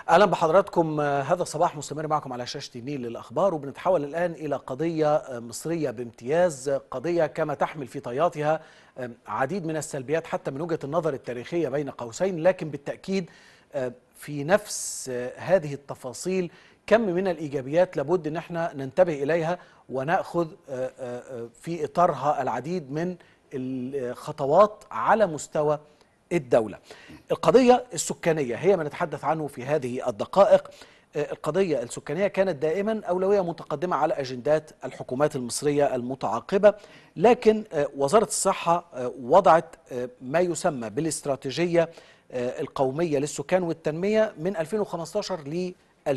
اهلا بحضراتكم هذا الصباح مستمر معكم على شاشه النيل للاخبار وبنتحول الان الى قضيه مصريه بامتياز قضيه كما تحمل في طياتها عديد من السلبيات حتى من وجهه النظر التاريخيه بين قوسين لكن بالتاكيد في نفس هذه التفاصيل كم من الايجابيات لابد ان احنا ننتبه اليها وناخذ في اطارها العديد من الخطوات على مستوى الدولة القضية السكانية هي ما نتحدث عنه في هذه الدقائق القضية السكانية كانت دائما أولوية متقدمة على أجندات الحكومات المصرية المتعاقبة لكن وزارة الصحة وضعت ما يسمى بالاستراتيجية القومية للسكان والتنمية من 2015 ل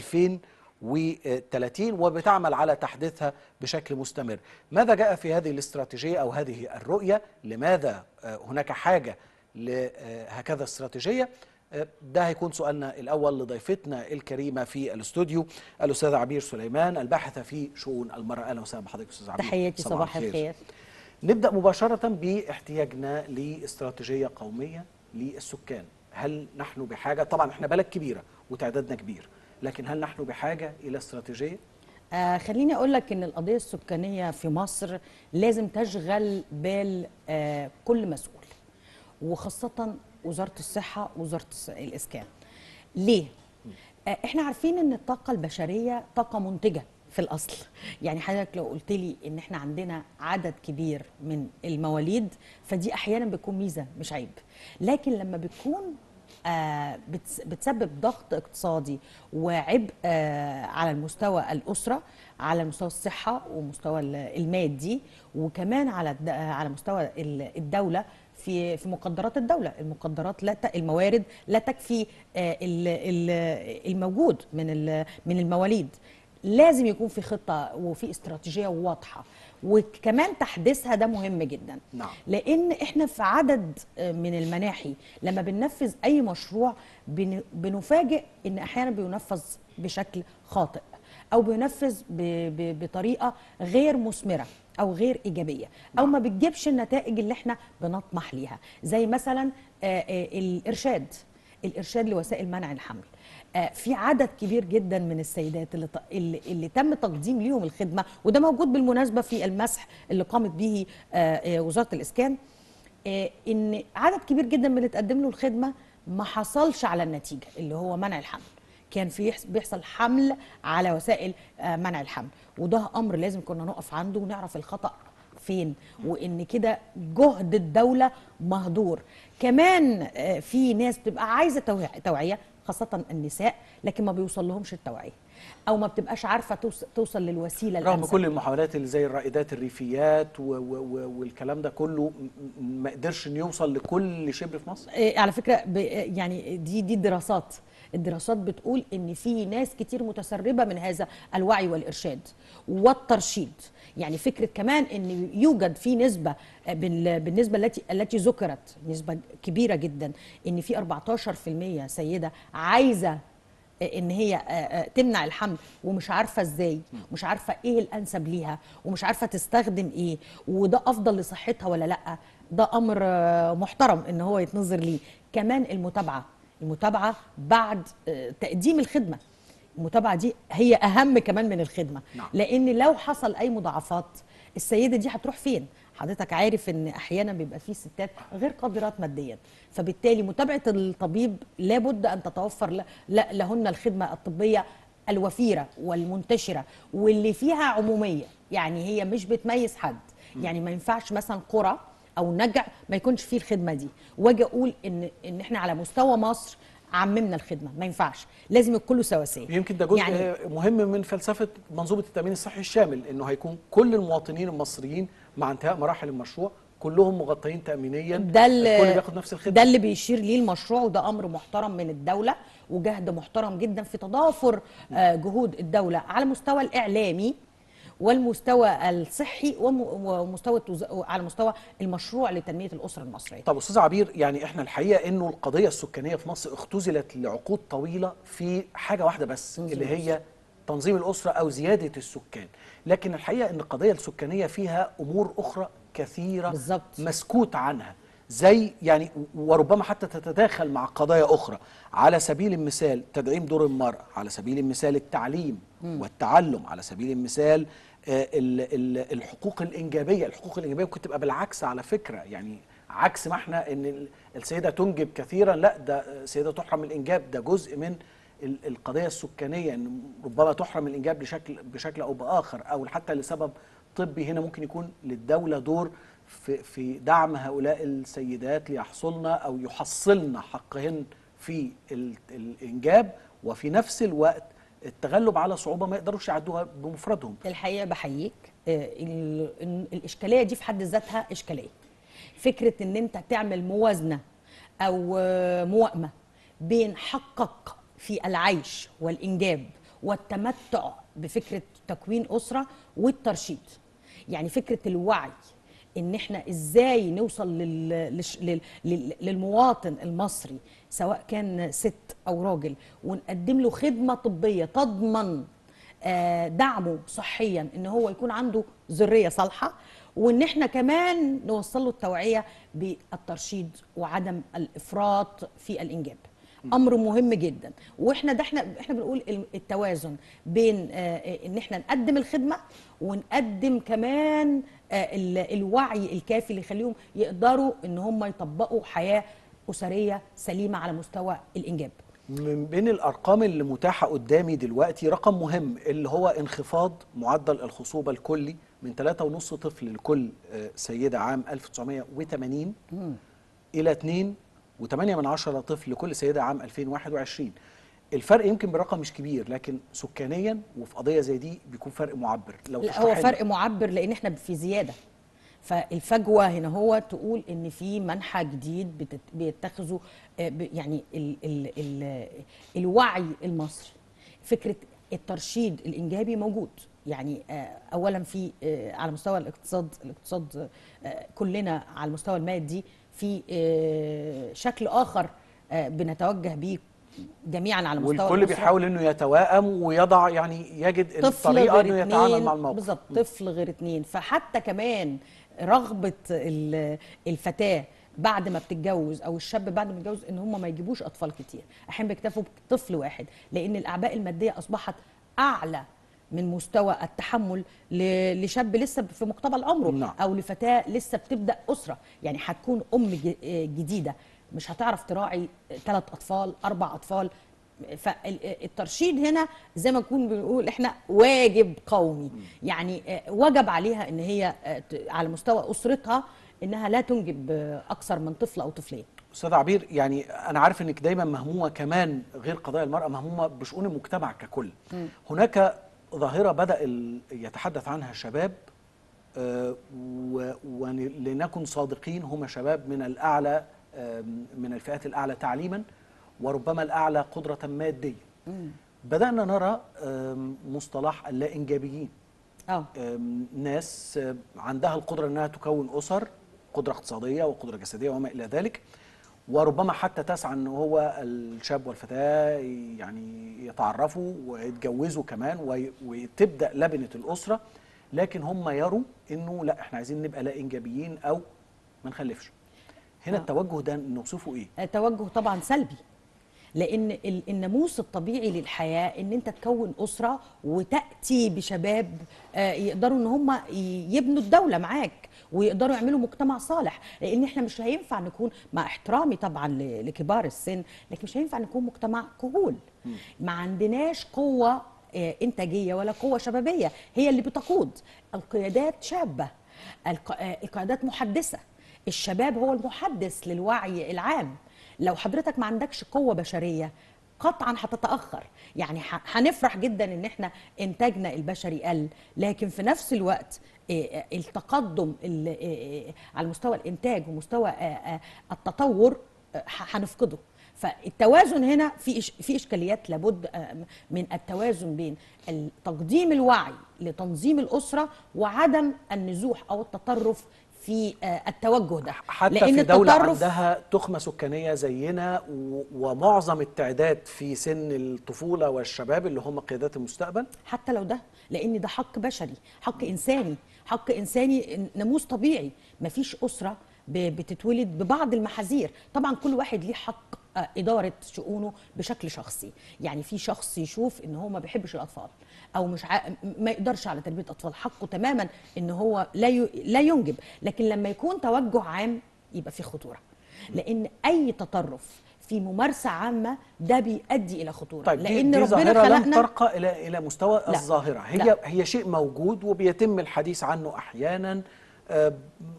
2030 وبتعمل على تحديثها بشكل مستمر ماذا جاء في هذه الاستراتيجية أو هذه الرؤية لماذا هناك حاجة لهكذا استراتيجيه ده هيكون سؤالنا الاول لضيفتنا الكريمه في الاستوديو الاستاذه عبير سليمان الباحثه في شؤون المراه اهلا وسهلا بحضرتك استاذه عبير تحياتي صباح, صباح الخير. الخير نبدا مباشره باحتياجنا لاستراتيجيه قوميه للسكان هل نحن بحاجه طبعا احنا بلد كبيره وتعدادنا كبير لكن هل نحن بحاجه الى استراتيجيه آه خليني اقول لك ان القضيه السكانيه في مصر لازم تشغل بال آه كل مسؤول وخاصة وزارة الصحة ووزارة الإسكان ليه؟ احنا عارفين ان الطاقة البشرية طاقة منتجة في الأصل يعني حضرتك لو قلت لي ان احنا عندنا عدد كبير من المواليد فدي أحيانا بتكون ميزة مش عيب لكن لما بتكون آه بتسبب ضغط اقتصادي وعبء آه على المستوى الأسرة على مستوى الصحة ومستوى المادي وكمان على على مستوى الدولة في في مقدرات الدوله المقدرات لا الموارد لا تكفي الموجود من من المواليد لازم يكون في خطه وفي استراتيجيه واضحه وكمان تحديثها ده مهم جدا نعم. لان احنا في عدد من المناحي لما بننفذ اي مشروع بنفاجئ ان احيانا بينفذ بشكل خاطئ او بينفذ بطريقه غير مثمره او غير ايجابيه او ما بتجيبش النتائج اللي احنا بنطمح ليها زي مثلا الارشاد الارشاد لوسائل منع الحمل في عدد كبير جدا من السيدات اللي, اللي, اللي تم تقديم ليهم الخدمه وده موجود بالمناسبه في المسح اللي قامت به وزاره الاسكان ان عدد كبير جدا من اللي تقدم له الخدمه ما حصلش على النتيجه اللي هو منع الحمل كان في بيحصل حمل على وسائل منع الحمل وده امر لازم كنا نقف عنده ونعرف الخطا فين وان كده جهد الدوله مهدور كمان في ناس بتبقى عايزه توعيه خاصه النساء لكن ما بيوصل لهمش التوعيه او ما بتبقاش عارفه توصل للوسيله رغم كل المحاولات اللي زي الرائدات الريفيات و و والكلام ده كله ما قدرش انه يوصل لكل شبر في مصر على فكره يعني دي دي الدراسات الدراسات بتقول ان في ناس كتير متسربه من هذا الوعي والارشاد والترشيد يعني فكره كمان ان يوجد في نسبه بالنسبه التي التي ذكرت نسبه كبيره جدا ان في 14% سيده عايزه ان هي تمنع الحمل ومش عارفه ازاي مش عارفه ايه الانسب ليها ومش عارفه تستخدم ايه وده افضل لصحتها ولا لا ده امر محترم ان هو يتنظر ليه كمان المتابعه المتابعه بعد تقديم الخدمه المتابعه دي هي اهم كمان من الخدمه نعم. لان لو حصل اي مضاعفات السيده دي هتروح فين حضرتك عارف ان احيانا بيبقى في ستات غير قادرات ماديا فبالتالي متابعه الطبيب لابد ان تتوفر لهن الخدمه الطبيه الوفيره والمنتشره واللي فيها عموميه يعني هي مش بتميز حد يعني ما ينفعش مثلا قرى او نجع ما يكونش فيه الخدمه دي واجي اقول ان ان احنا على مستوى مصر عممنا الخدمه ما ينفعش لازم الكل سواسيه يمكن ده جزء يعني مهم من فلسفه منظومه التامين الصحي الشامل انه هيكون كل المواطنين المصريين مع انتهاء مراحل المشروع كلهم مغطيين تامينيا ده الكل بياخد نفس الخدمه ده اللي بيشير ليه المشروع وده امر محترم من الدوله وجهد محترم جدا في تضافر جهود الدوله على المستوى الاعلامي والمستوى الصحي ومستوى على مستوى المشروع لتنميه الاسره المصريه. طب استاذ عبير يعني احنا الحقيقه انه القضيه السكانيه في مصر اختزلت لعقود طويله في حاجه واحده بس اللي هي تنظيم الاسره او زياده السكان، لكن الحقيقه ان القضيه السكانيه فيها امور اخرى كثيره بالزبط. مسكوت عنها زي يعني وربما حتى تتداخل مع قضايا اخرى على سبيل المثال تدعيم دور المراه على سبيل المثال التعليم والتعلم على سبيل المثال آه، ال- ال- الحقوق الانجابيه الحقوق الانجابيه ممكن تبقى بالعكس على فكره يعني عكس ما احنا ان ال- السيده تنجب كثيرا لا ده السيده تحرم الانجاب ده جزء من ال- القضيه السكانيه ان ربما تحرم الانجاب بشكل بشكل او باخر او حتى لسبب طبي هنا ممكن يكون للدوله دور في في دعم هؤلاء السيدات ليحصلن او يحصلن حقهن في ال- الانجاب وفي نفس الوقت التغلب على صعوبه ما يقدروش يعدوها بمفردهم الحقيقه بحييك آه، ال- ال- الاشكاليه دي في حد ذاتها اشكاليه فكره ان انت تعمل موازنه او آه، موائمه بين حقك في العيش والانجاب والتمتع بفكره تكوين اسره والترشيد يعني فكره الوعي ان احنا ازاي نوصل لل... للش- لل... لل... للمواطن المصري سواء كان ست او راجل ونقدم له خدمه طبيه تضمن آه، دعمه صحيا ان هو يكون عنده ذريه صالحه وان احنا كمان نوصل له التوعيه بالترشيد وعدم الافراط في الانجاب امر مهم جدا واحنا ده احنا احنا بنقول ال- التوازن بين آه، ان احنا نقدم الخدمه ونقدم كمان آه، ال- الوعي الكافي اللي يخليهم يقدروا ان هم يطبقوا حياه اسريه سليمه على مستوى الانجاب من بين الارقام اللي متاحه قدامي دلوقتي رقم مهم اللي هو انخفاض معدل الخصوبه الكلي من 3.5 طفل لكل آه، سيده عام 1980 الى 2 و8 من عشرة طفل لكل سيده عام 2021 الفرق يمكن بالرقم مش كبير لكن سكانيا وفي قضيه زي دي بيكون فرق معبر لو لا هو تشرح فرق معبر لان احنا في زياده فالفجوه هنا هو تقول ان في منحى جديد بتت- بيتخذوا آه، ب- يعني ال ال ال الوعي المصري فكره الترشيد الانجابي موجود يعني آه، اولا في آه، على مستوى الاقتصاد الاقتصاد آه، كلنا على المستوى المادي في آه، شكل اخر آه، بنتوجه بيه جميعا على مستوى والكل الأسرة. بيحاول انه يتوائم ويضع يعني يجد طفل الطريقه غير انه يتعامل اتنين مع الموقف بالظبط طفل غير اتنين فحتى كمان رغبه ال- الفتاه بعد ما بتتجوز او الشاب بعد ما يتجوز ان هم ما يجيبوش اطفال كتير احيانا بيكتفوا بطفل واحد لان الاعباء الماديه اصبحت اعلى من مستوى التحمل ل- لشاب لسه في مقتبل عمره نعم. او لفتاه لسه بتبدا اسره يعني هتكون ام ج- جديده مش هتعرف تراعي ثلاث اطفال اربع اطفال فالترشيد هنا زي ما نكون بنقول احنا واجب قومي يعني آه، وجب عليها ان هي آه، ت- على مستوى اسرتها انها لا تنجب آه، اكثر من طفل او طفلين استاذ عبير يعني انا عارف انك دايما مهمومه كمان غير قضايا المراه مهمومه بشؤون المجتمع ككل هناك ظاهره بدا ال- يتحدث عنها الشباب آه، و- ولنكن صادقين هم شباب من الاعلى آم، من الفئات الاعلى تعليما وربما الاعلى قدره ماديه بدانا نرى آم، مصطلح اللا انجابيين اه آم، ناس آم، عندها القدرة أنها تكون أسر قدرة اقتصادية وقدرة جسدية وما إلى ذلك وربما حتى تسعى أن هو الشاب والفتاة يعني يتعرفوا ويتجوزوا كمان وي- وتبدأ لبنة الأسرة لكن هم يروا أنه لا إحنا عايزين نبقى لا إنجابيين أو ما نخلفش هنا آه. التوجه ده نوصفه إيه؟ آه، توجه طبعا سلبي لان ال- الناموس الطبيعي للحياه ان انت تكون اسره وتاتي بشباب آه، يقدروا ان هم ي- يبنوا الدوله معاك ويقدروا يعملوا مجتمع صالح لان احنا مش هينفع نكون مع احترامي طبعا ل- لكبار السن لكن مش هينفع نكون مجتمع كهول ما عندناش قوه آه، انتاجيه ولا قوه شبابيه هي اللي بتقود القيادات شابه الق- آه، القيادات محدثه الشباب هو المحدث للوعي العام لو حضرتك ما عندكش قوة بشرية قطعا هتتأخر يعني ح- هنفرح جدا ان احنا انتاجنا البشري قل لكن في نفس الوقت إيه، التقدم ال- إيه، على مستوى الانتاج ومستوى آه، آه، التطور آه، ح- هنفقده فالتوازن هنا في إش- في اشكاليات لابد آه، من التوازن بين ال- تقديم الوعي لتنظيم الاسره وعدم النزوح او التطرف في آه، التوجه ده حتى في دولة عندها تخمة سكانية زينا و- ومعظم التعداد في سن الطفولة والشباب اللي هم قيادات المستقبل حتى لو ده لان ده حق بشري حق انساني حق انساني ناموس طبيعي مفيش اسره ب- بتتولد ببعض المحاذير طبعا كل واحد ليه حق آه، اداره شؤونه بشكل شخصي يعني في شخص يشوف ان هو ما بيحبش الاطفال او مش ع... ما يقدرش على تربيه اطفال حقه تماما ان هو لا ي... لا ينجب لكن لما يكون توجه عام يبقى في خطوره لان اي تطرف في ممارسه عامه ده بيؤدي الى خطوره طيب دي, لان دي ربنا ظاهرة لم خلقنا ترقى إلى إلى مستوى لا. الظاهرة هي لا. هي شيء موجود وبيتم الحديث عنه أحيانا آه،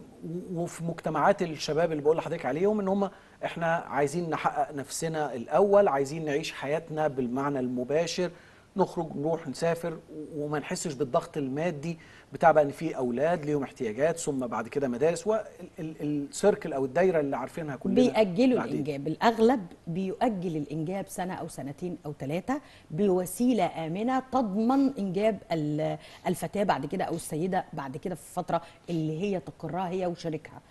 وفي مجتمعات الشباب اللي بقول لحضرتك عليهم ان هم احنا عايزين نحقق نفسنا الاول عايزين نعيش حياتنا بالمعنى المباشر نخرج نروح نسافر وما نحسش بالضغط المادي بتاع بقى ان في اولاد ليهم احتياجات ثم بعد كده مدارس والسيركل او الدايره اللي عارفينها كلنا بيأجلوا بعدين. الإنجاب الأغلب بيؤجل الإنجاب سنة أو سنتين أو ثلاثة بوسيلة آمنة تضمن إنجاب ال- الفتاة بعد كده أو السيدة بعد كده في الفترة اللي هي تقرها هي وشريكها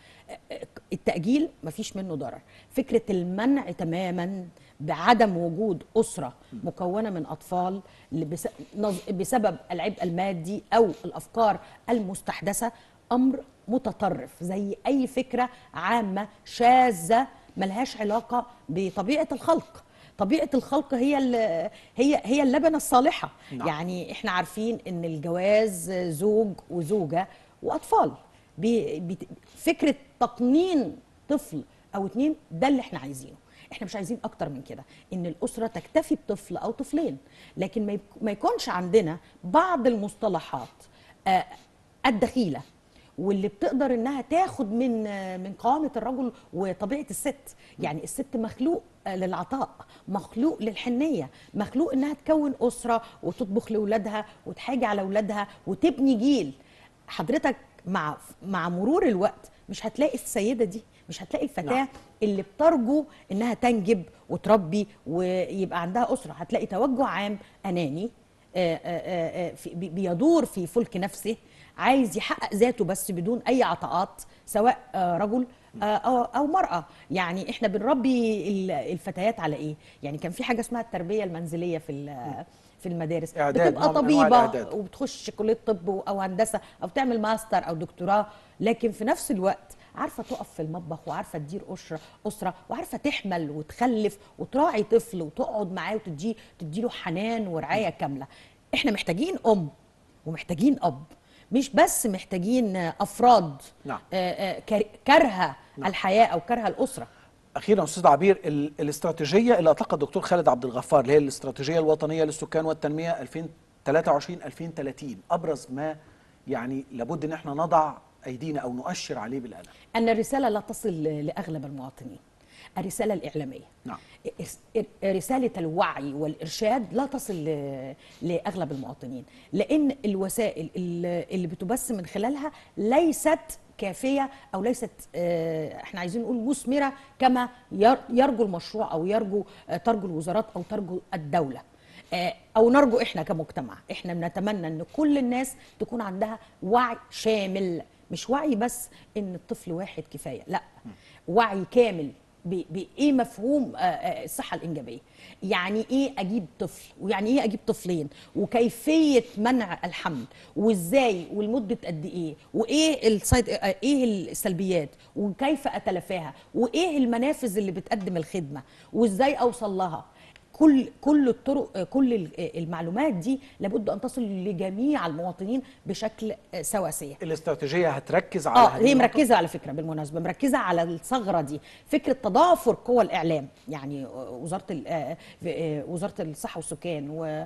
التأجيل مفيش منه ضرر فكرة المنع تماما بعدم وجود أسرة مكونة من أطفال اللي بس- نظ- بسبب العبء المادي أو الأفكار المستحدثة أمر متطرف زي أي فكرة عامة شاذة ملهاش علاقة بطبيعة الخلق طبيعة الخلق هي ال- هي هي اللبنة الصالحة نعم. يعني احنا عارفين ان الجواز زوج وزوجة واطفال بي- بت- فكرة تقنين طفل او اتنين ده اللي احنا عايزينه احنا مش عايزين اكتر من كده ان الاسره تكتفي بطفل او طفلين لكن ما يك- ما يكونش عندنا بعض المصطلحات آه، الدخيله واللي بتقدر انها تاخد من آه، من قوامه الرجل وطبيعه الست يعني الست مخلوق آه، للعطاء مخلوق للحنيه مخلوق انها تكون اسره وتطبخ لاولادها وتحاجي على اولادها وتبني جيل حضرتك مع مع مرور الوقت مش هتلاقي السيده دي مش هتلاقي الفتاه نعم. اللي بترجو انها تنجب وتربي ويبقى عندها اسره هتلاقي توجه عام اناني آه، آه، آه، في- بي- بيدور في فلك نفسه عايز يحقق ذاته بس بدون اي عطاءات سواء آه، رجل آه، او أو مراه يعني احنا بنربي ال- الفتيات على ايه يعني كان في حاجه اسمها التربيه المنزليه في ال- في المدارس إعداد، بتبقى نوع من أنواع طبيبه الإعداد. وبتخش كليه طب او هندسه او تعمل ماستر او دكتوراه لكن في نفس الوقت عارفه تقف في المطبخ وعارفه تدير اسره اسره وعارفه تحمل وتخلف وتراعي طفل وتقعد معاه وتديه تديله حنان ورعايه كامله احنا محتاجين ام ومحتاجين اب مش بس محتاجين افراد نعم. آه، آه، كر- كارهه الحياه او كارهه الاسره اخيرا استاذ عبير ال- الاستراتيجيه اللي اطلقها الدكتور خالد عبد الغفار اللي هي الاستراتيجيه الوطنيه للسكان والتنميه 2023 2030 ابرز ما يعني لابد ان احنا نضع ايدينا او نؤشر عليه بالقلم أن الرسالة لا تصل لأغلب المواطنين الرسالة الإعلامية نعم. إرس- رسالة الوعي والإرشاد لا تصل ل- لأغلب المواطنين لأن الوسائل اللي اللي بتبث من خلالها ليست كافية أو ليست آه، احنا عايزين نقول مثمرة كما ير- يرجو المشروع أو يرجو آه، ترجو الوزارات أو ترجو الدولة آه، او نرجو احنا كمجتمع احنا بنتمنى ان كل الناس تكون عندها وعي شامل مش وعي بس ان الطفل واحد كفايه لا وعي كامل ب- بايه مفهوم آه، آه، الصحه الانجابيه يعني ايه اجيب طفل ويعني ايه اجيب طفلين وكيفيه منع الحمل وازاي والمده قد ايه وايه السايد آه، ايه السلبيات وكيف اتلافاها وايه المنافذ اللي بتقدم الخدمه وازاي اوصل لها كل كل الطرق كل ال- المعلومات دي لابد ان تصل لجميع المواطنين بشكل سواسيه الاستراتيجيه هتركز على اه هذه هي النقطة؟ مركزه على فكره بالمناسبه مركزه على الثغره دي فكره تضافر قوى الاعلام يعني وزاره ال- آه، آه، وزاره الصحه والسكان و-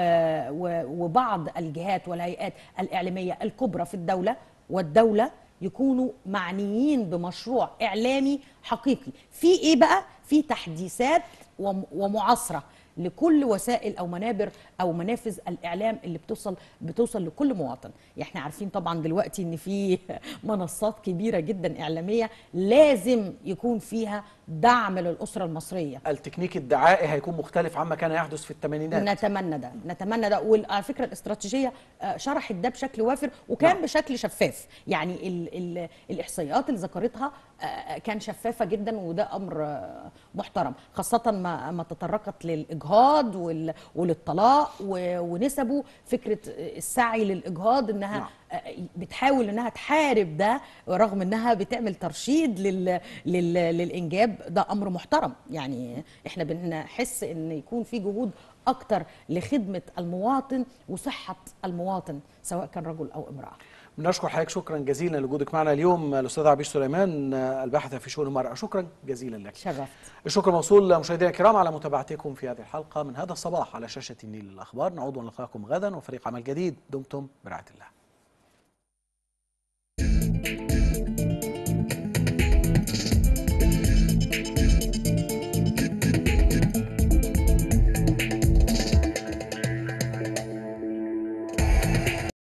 و- و- وبعض الجهات والهيئات الاعلاميه الكبرى في الدوله والدوله يكونوا معنيين بمشروع اعلامي حقيقي في ايه بقى في تحديثات وم- ومعاصره لكل وسائل او منابر او منافذ الاعلام اللي بتوصل بتوصل لكل مواطن يعني احنا عارفين طبعا دلوقتي ان في منصات كبيره جدا اعلاميه لازم يكون فيها دعم للاسره المصريه التكنيك الدعائي هيكون مختلف عما كان يحدث في الثمانينات نتمنى ده نتمنى ده وعلى فكره الاستراتيجيه آه، شرحت ده بشكل وافر وكان نعم. بشكل شفاف يعني ال ال الاحصائيات اللي ذكرتها آه، كان شفافه جدا وده امر آه، محترم خاصه ما ما تطرقت للاجهاض للاجهاض وال- وللطلاق و- ونسبه فكره السعي للاجهاض انها نعم. بتحاول انها تحارب ده رغم انها بتعمل ترشيد لل... لل... للانجاب ده امر محترم يعني احنا بنحس ان يكون في جهود اكتر لخدمه المواطن وصحه المواطن سواء كان رجل او امراه بنشكر حضرتك شكرا جزيلا لوجودك معنا اليوم الاستاذ عبيش سليمان الباحثه في شؤون المراه شكرا جزيلا لك شرفت الشكر موصول مشاهدينا الكرام على متابعتكم في هذه الحلقه من هذا الصباح على شاشه النيل الاخبار نعود ونلقاكم غدا وفريق عمل جديد دمتم برعايه الله